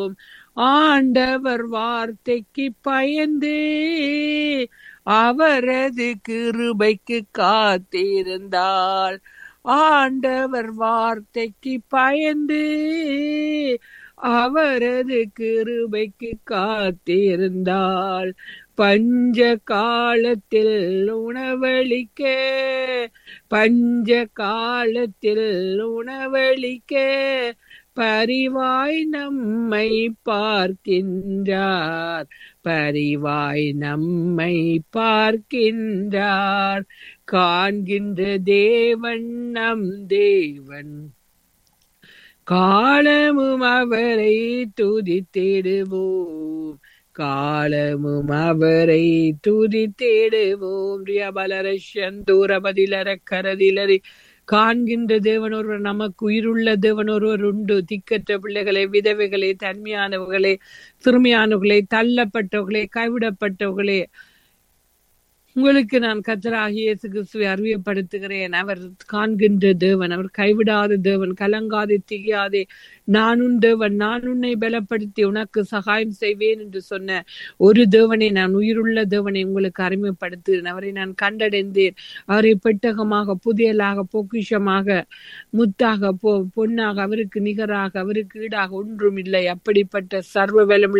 ஆண்டவர் வார்த்தைக்கு பயந்து அவரது கிருபைக்கு காத்திருந்தாள் ஆண்டவர் வார்த்தைக்கு பயந்து அவரது கிருபைக்கு காத்திருந்தாள் பஞ்ச காலத்தில் உணவளிக்க பஞ்ச காலத்தில் உணவளிக்க பரிவாய் நம்மை பார்க்கின்றார் பரிவாய் நம்மை பார்க்கின்றார் காண்கின்ற தேவன் நம் தேவன் காலமும் அவரை துதித்திடுவோம் காலமும் அவரை துதித்திடுவோம் ரியாபலரஷன் தூரபதிலர கரதிலரி காண்கின்ற தேவன் ஒருவர் நமக்கு உயிருள்ள தேவன் ஒருவர் உண்டு திக்கற்ற பிள்ளைகளை விதவைகளை தன்மையானவர்களே சிறுமியானவர்களே தள்ளப்பட்டவர்களே கைவிடப்பட்டவர்களே உங்களுக்கு நான் கத்தராகிய இயேசு கிறிஸ்துவை அறிவியப்படுத்துகிறேன் அவர் காண்கின்ற தேவன் அவர் கைவிடாத தேவன் கலங்காதே திகையாதே நான் உன் தேவன் நான் உன்னை பலப்படுத்தி உனக்கு சகாயம் செய்வேன் என்று சொன்ன ஒரு தேவனை நான் உயிருள்ள தேவனை உங்களுக்கு அறிமுகப்படுத்துகிறேன் அவரை நான் கண்டடைந்தேன் அவரை பெட்டகமாக புதியலாக பொக்கிஷமாக முத்தாக பொ பொன்னாக அவருக்கு நிகராக அவருக்கு ஈடாக ஒன்றும் இல்லை அப்படிப்பட்ட சர்வ வளமுள்ள